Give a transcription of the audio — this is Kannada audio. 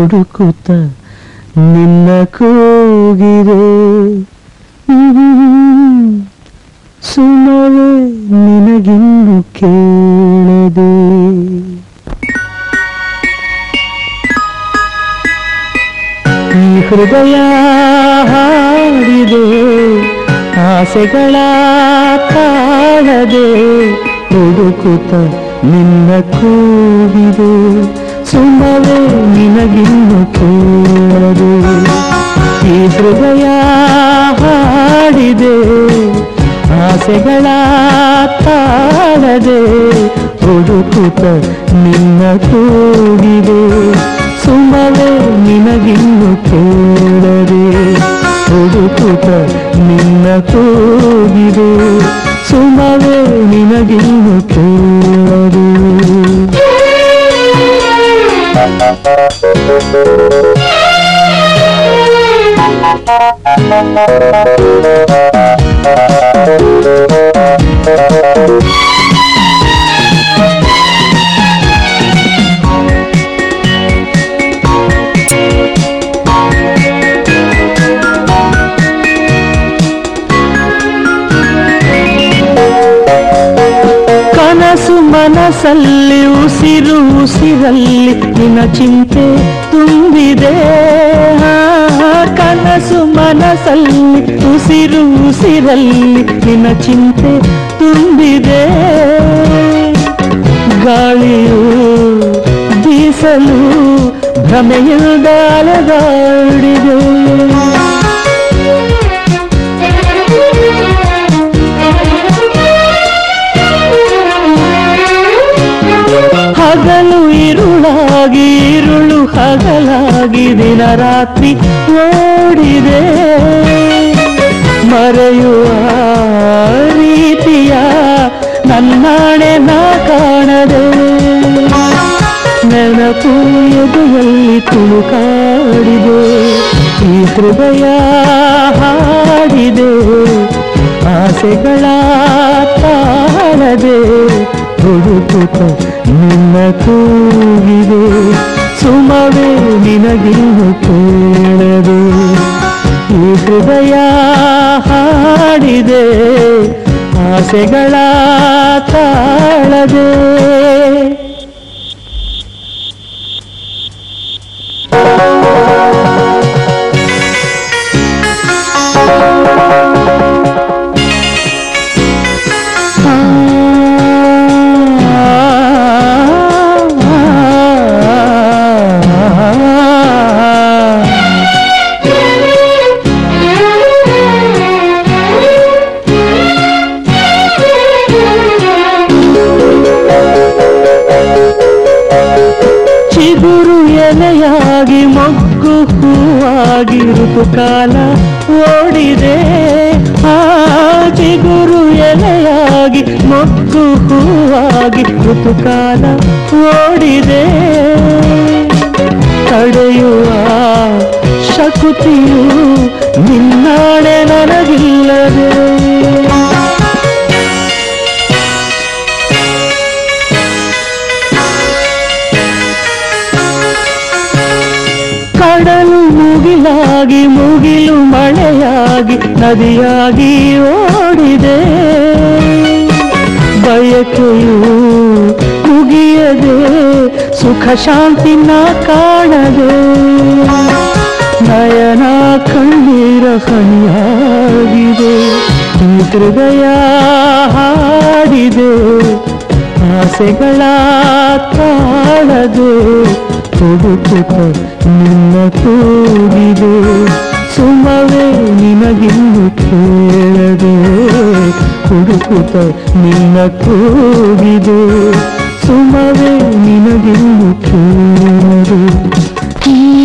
ಹುಡುಕುತ್ತ ನಿನ್ನ ಕೂಗಿದೆ ಹ್ಮ್. ಸುಮವೇ ನಿನಗಿನ್ನು ಕೇಳದೆ ಈ ಹೃದಯ ಹಾಡಿದೆ ಆಸೆಗಳ ತಾಳದೆ ಹುಡುಕುತ್ತ ನಿನ್ನ ಕೂಗಿದೆ ಸುಮವೇ ನಿನಗಿನ್ನು ಕೇಳದೆ ಈ ಹೃದಯ ಹಾಡಿದೆ ಆಸೆಗಳ ತಾಳದೆ ಹುಡುಕುತ್ತ ನಿನ್ನ ಕೂಗಿದೆ ಸುಮವೇ ನಿನಗಿನ್ನು ಕೇಳದೆ ಹುಡುಕುತ್ತ ನಿನ್ನ ಕೂಗಿದೆ ಸುಮವೇ ನಿನಗಿನ್ನು ಕೇಳದೆ ಕನಸು ಮನಸ್ಸಲ್ಲಿ ಉಸಿರು ಉಸಿರಲ್ಲಿ ನಿನ್ನ ಚಿಂತೆ ತುಂಬಿದೆ ಆ, ಕನಸು ಮನಸ್ಸಲ್ಲಿ ಉಸಿರು ಉಸಿರಲ್ಲಿ ನಿನ್ನ ಚಿಂತೆ ತುಂಬಿದೆ ಗಾಳಿಯು ಬೀಸಲು ಭ್ರಮೆಯಿಂದ ಅಲೆದಾಡಿದೆ ಹಗಲು ಇರುಳಾಗಿ ಇರುಳು ಹಗಲಾಗಿ ದಿನ ರಾತ್ರಿ ಓಡಿದೆ ಮರೆಯುವ ರೀತಿಯ ನನ್ನಾಣೆ ನಾ ಕಾಣದೆ ನೆನಪು ಎದೆಯಲ್ಲಿ ತುಳುಕಾಡಿದೆ ಈ ಹೃದಯ ಹಾಡಿದೆ ಆಸೆಗಳ ತಾಳದೆ ಹುಡುಕುತ್ತ ನಿನ್ನ ಕೂಗಿದೆ ಸುಮವೇ ನಿನಗಿನ್ನು ಕೇಳದೆ ಈ ಹೃದಯ ಹಾಡಿದೆ ಆಸೆಗಳ ತಾಳದೆ ಚಿಗುರು ಎಲೆಯಾಗಿ ಮೊಗ್ಗು ಹೂವಾಗಿ ಋತುಕಾಲ ಓಡಿದೆ ಆ ಚಿಗುರು ಎಲೆಯಾಗಿ ಮೊಗ್ಗು ಹೂವಾಗಿ ಋತುಕಾಲ ಓಡಿದೆ ತಡೆಯುವ ಶಕುತಿಯು ನಿನ್ನಾಡೆ ನನಗಿಲ್ಲದೆ ಕಡಲು ಮುಗಿಲಾಗಿ ಮುಗಿಲು ಮಳೆಯಾಗಿ ನದಿಯಾಗಿ ಓಡಿದೆ ಬಯಕೆಯು ಮುಗಿಯದೆ ಸುಖ ಶಾಂತಿ ನಾ ಕಾಣದೆ ನಯನ ಕಣ್ಣೀರ ಹನಿಯಾಗಿದೆ ಈ ಹೃದಯ ಹಾಡಿದೆ ಆಸೆಗಳ ತಾಳದೆ ಹುಡುಕುತ್ತ ನಿನ್ನ ಕೂಗಿದೆ ಸುಮವೇ ನಿನಗಿನ್ನು ಕೇಳದೆ ಹುಡುಕುತ್ತ ನಿನ್ನ ಕೂಗಿದೆ ಸುಮವೇ ನಿನಗಿನ್ನು ಕೇಳದೆ ಈ